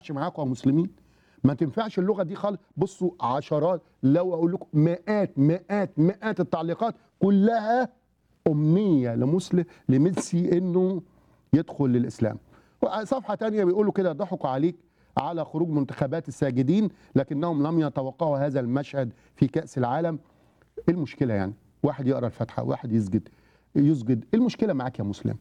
معاكم يا مسلمين ما تنفعش اللغه دي خالص بصوا عشرات لو اقول لكم مئات مئات مئات التعليقات كلها امنيه لمسلم لميسي انه يدخل للاسلام صفحه تانية بيقولوا كده ضحكوا عليك على خروج منتخبات الساجدين لكنهم لم يتوقعوا هذا المشهد في كاس العالم ايه المشكله يعني واحد يقرا الفاتحه واحد يسجد يسجد ايه المشكله معاك يا مسلم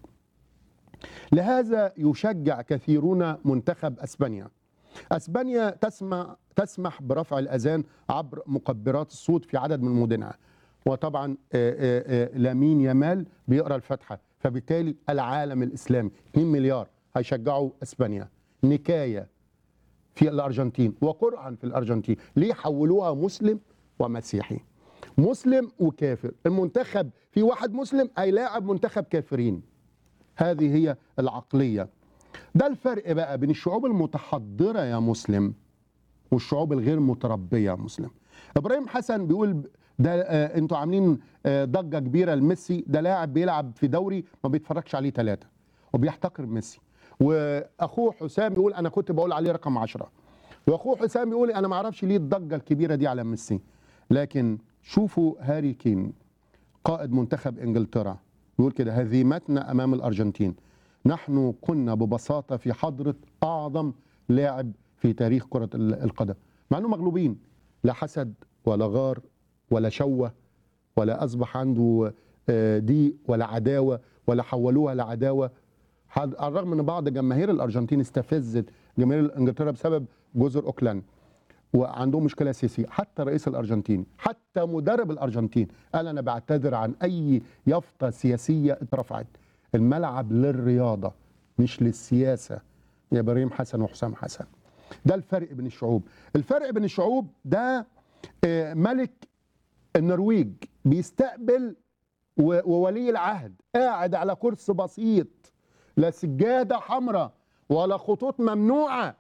لهذا يشجع كثيرون منتخب اسبانيا اسبانيا تسمح تسمح برفع الاذان عبر مكبرات الصوت في عدد من مدنها وطبعا آه، آه، آه، لامين يامال بيقرا الفاتحه فبالتالي العالم الاسلامي 2 مليار هيشجعوا اسبانيا نكايه في الارجنتين وقرعا في الارجنتين ليه حولوها مسلم ومسيحي مسلم وكافر المنتخب في واحد مسلم هيلاعب منتخب كافرين هذه هي العقليه ده الفرق بقى بين الشعوب المتحضره يا مسلم والشعوب الغير متربيه يا مسلم ابراهيم حسن بيقول ده آه انتوا عاملين آه ضجه كبيره لميسي ده لاعب بيلعب في دوري ما بيتفرجش عليه ثلاثه وبيحتقر ميسي واخوه حسام بيقول انا كنت بقول عليه رقم عشرة واخوه حسام بيقول انا ما اعرفش ليه الضجه الكبيره دي على ميسي لكن شوفوا هاري كين قائد منتخب انجلترا بيقول كده هزيمتنا امام الارجنتين نحن كنا ببساطه في حضره اعظم لاعب في تاريخ كره ال- القدم مع انه مغلوبين لا حسد ولا غار ولا شوه ولا اصبح عنده آه، ضيق ولا عداوه ولا حولوها لعداوه حد- على الرغم ان بعض جماهير الارجنتين استفزت جماهير انجلترا بسبب جزر اوكلاند وعندهم مشكله سياسيه حتى رئيس الارجنتين حتى مدرب الارجنتين قال انا بعتذر عن اي يافطه سياسيه اترفعت الملعب للرياضه مش للسياسه يا ابراهيم حسن وحسام حسن ده الفرق بين الشعوب الفرق بين الشعوب ده آه، ملك النرويج بيستقبل و- وولي العهد قاعد على كرسي بسيط لا سجاده حمراء ولا خطوط ممنوعه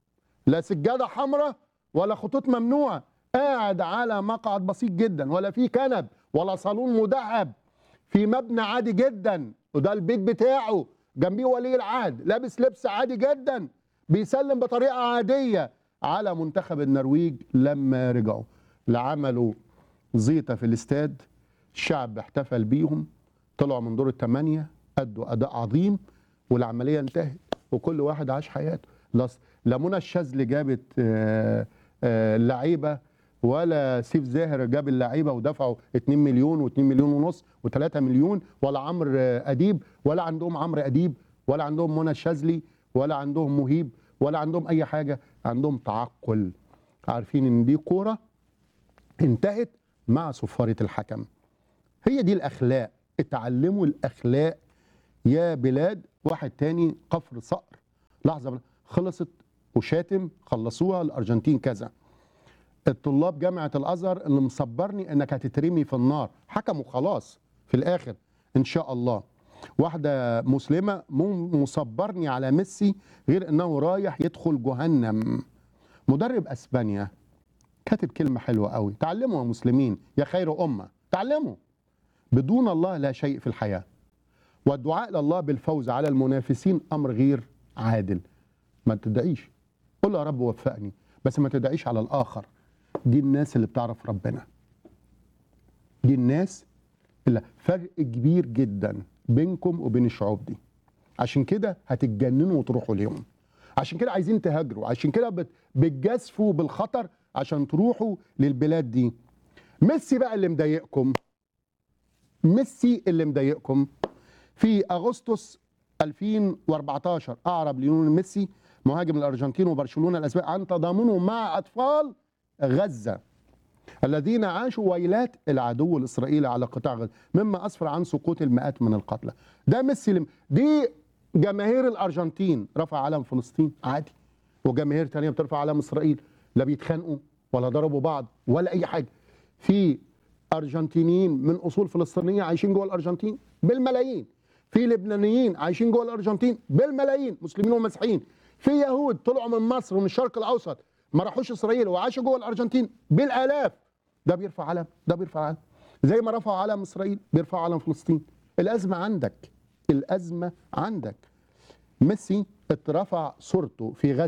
لا سجاده حمراء ولا خطوط ممنوعه قاعد على مقعد بسيط جدا ولا في كنب ولا صالون مدهب في مبنى عادي جدا وده البيت بتاعه جنبيه ولي العهد لابس لبس عادي جدا بيسلم بطريقه عاديه على منتخب النرويج لما رجعوا لا عملوا زيطه في الاستاد الشعب احتفل بيهم طلعوا من دور الثمانيه ادوا اداء عظيم والعمليه انتهت وكل واحد عاش حياته لا لا منى الشاذلي جابت آه، آه، اللعيبه ولا سيف زاهر جاب اللعيبه ودفعوا 2 مليون و2 مليون ونص و3 مليون ولا عمرو آه، اديب ولا عندهم عمرو اديب ولا عندهم منى الشاذلي ولا عندهم مهيب ولا عندهم اي حاجه عندهم تعقل عارفين ان دي كوره انتهت مع صفاره الحكم هي دي الاخلاق اتعلموا الاخلاق يا بلاد واحد تاني قفر صقر لحظه بل- خلصت وشاتم خلصوها الارجنتين كذا الطلاب جامعه الازهر اللي مصبرني انك هتترمي في النار حكموا خلاص في الاخر ان شاء الله واحده مسلمه مو- مصبرني على ميسي غير انه رايح يدخل جهنم مدرب اسبانيا كاتب كلمه حلوه قوي تعلموا يا مسلمين يا خير امه تعلموا بدون الله لا شيء في الحياه والدعاء لله بالفوز على المنافسين امر غير عادل ما تدعيش قول يا رب وفقني بس ما تدعيش على الاخر دي الناس اللي بتعرف ربنا دي الناس اللي فرق كبير جدا بينكم وبين الشعوب دي عشان كده هتتجننوا وتروحوا ليهم عشان كده عايزين تهاجروا عشان كده بت- بتجازفوا بالخطر عشان تروحوا للبلاد دي ميسي بقى اللي مضايقكم ميسي اللي مضايقكم في اغسطس 2014 اعرب ليونيل ميسي مهاجم الارجنتين وبرشلونه الاسباني عن تضامنه مع اطفال غزه الذين عاشوا ويلات العدو الاسرائيلي على قطاع غزه مما اسفر عن سقوط المئات من القتلى ده ميسي اللي دي جماهير الارجنتين رفع علم فلسطين عادي وجماهير تانية بترفع علم اسرائيل لا بيتخانقوا ولا ضربوا بعض ولا اي حاجه في ارجنتينيين من اصول فلسطينيه عايشين جوه الارجنتين بالملايين في لبنانيين عايشين جوه الارجنتين بالملايين مسلمين ومسيحيين في يهود طلعوا من مصر ومن الشرق الاوسط ما راحوش اسرائيل وعاشوا جوه الارجنتين بالالاف ده بيرفع علم ده بيرفع علم زي ما رفعوا علم اسرائيل بيرفعوا علم فلسطين الازمه عندك الازمه عندك ميسي اترفع صورته في غزه